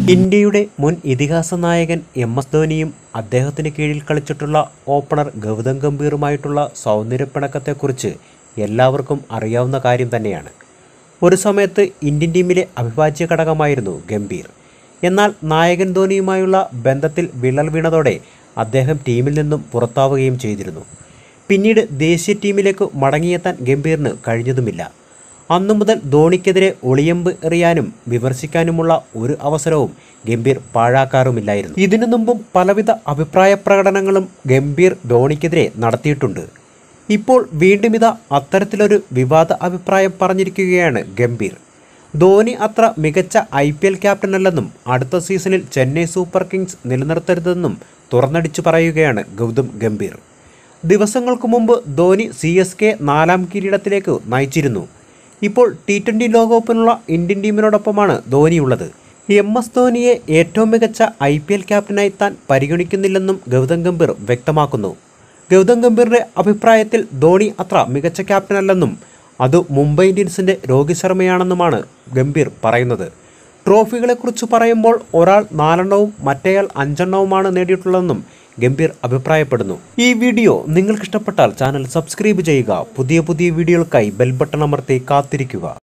ഇന്ത്യയുടെ മുൻ ഇതിഹാസ നായകൻ എം എസ് ധോനിയും അദ്ദേഹത്തിന് കീഴിൽ കളിച്ചിട്ടുള്ള ഓപ്പണർ ഗൗതം ഗംഭീറുമായിട്ടുള്ള സൗന്ദര്യപ്പിണക്കത്തെക്കുറിച്ച് എല്ലാവർക്കും അറിയാവുന്ന കാര്യം തന്നെയാണ് ഒരു സമയത്ത് ഇന്ത്യൻ ടീമിലെ അവിഭാജ്യ ഘടകമായിരുന്നു ഗംഭീർ എന്നാൽ നായകൻ ധോനിയുമായുള്ള ബന്ധത്തിൽ വിള്ളൽ വീണതോടെ അദ്ദേഹം ടീമിൽ നിന്നും പുറത്താവുകയും ചെയ്തിരുന്നു പിന്നീട് ദേശീയ ടീമിലേക്ക് മടങ്ങിയെത്താൻ ഗംഭീറിന് കഴിഞ്ഞതുമില്ല അന്നു മുതൽ ധോണിക്കെതിരെ ഒളിയമ്പ് എറിയാനും വിമർശിക്കാനുമുള്ള ഒരു അവസരവും ഗംഭീർ പാഴാക്കാറുമില്ലായിരുന്നു ഇതിനു മുമ്പും പലവിധ അഭിപ്രായ പ്രകടനങ്ങളും ഗംഭീർ ധോണിക്കെതിരെ നടത്തിയിട്ടുണ്ട് ഇപ്പോൾ വീണ്ടും ഇതാ അത്തരത്തിലൊരു വിവാദ അഭിപ്രായം പറഞ്ഞിരിക്കുകയാണ് ഗംഭീർ ധോനി അത്ര മികച്ച ഐ പി എൽ ക്യാപ്റ്റനല്ലെന്നും അടുത്ത സീസണിൽ ചെന്നൈ സൂപ്പർ കിങ്സ് നിലനിർത്തരുതെന്നും തുറന്നടിച്ചു പറയുകയാണ് ഗൗതം ഗംഭീർ ദിവസങ്ങൾക്ക് മുമ്പ് ധോനി സി എസ് കെ നാലാം കിരീടത്തിലേക്ക് നയിച്ചിരുന്നു ഇപ്പോൾ ടി ട്വൻ്റി ലോകകപ്പിനുള്ള ഇന്ത്യൻ ടീമിനോടൊപ്പമാണ് ധോനിയുള്ളത് എം എസ് ധോനിയെ ഏറ്റവും മികച്ച ഐ പി എൽ ക്യാപ്റ്റനായി താൻ പരിഗണിക്കുന്നില്ലെന്നും ഗൗതം ഗംഭീർ വ്യക്തമാക്കുന്നു ഗൗതം ഗംഭീറിന്റെ അഭിപ്രായത്തിൽ ധോണി അത്ര മികച്ച ക്യാപ്റ്റനല്ലെന്നും അത് മുംബൈ ഇന്ത്യൻസിന്റെ രോഹിത് ശർമ്മയാണെന്നുമാണ് ഗംഭീർ പറയുന്നത് ട്രോഫികളെക്കുറിച്ച് പറയുമ്പോൾ ഒരാൾ നാലെണ്ണവും മറ്റേയാൾ അഞ്ചെണ്ണവുമാണ് നേടിയിട്ടുള്ളതെന്നും ഗംഭീർ അഭിപ്രായപ്പെടുന്നു ഈ വീഡിയോ നിങ്ങൾക്ക് ഇഷ്ടപ്പെട്ടാൽ ചാനൽ സബ്സ്ക്രൈബ് ചെയ്യുക പുതിയ പുതിയ വീഡിയോകൾക്കായി ബെൽ ബട്ടൺ അമർത്തി കാത്തിരിക്കുക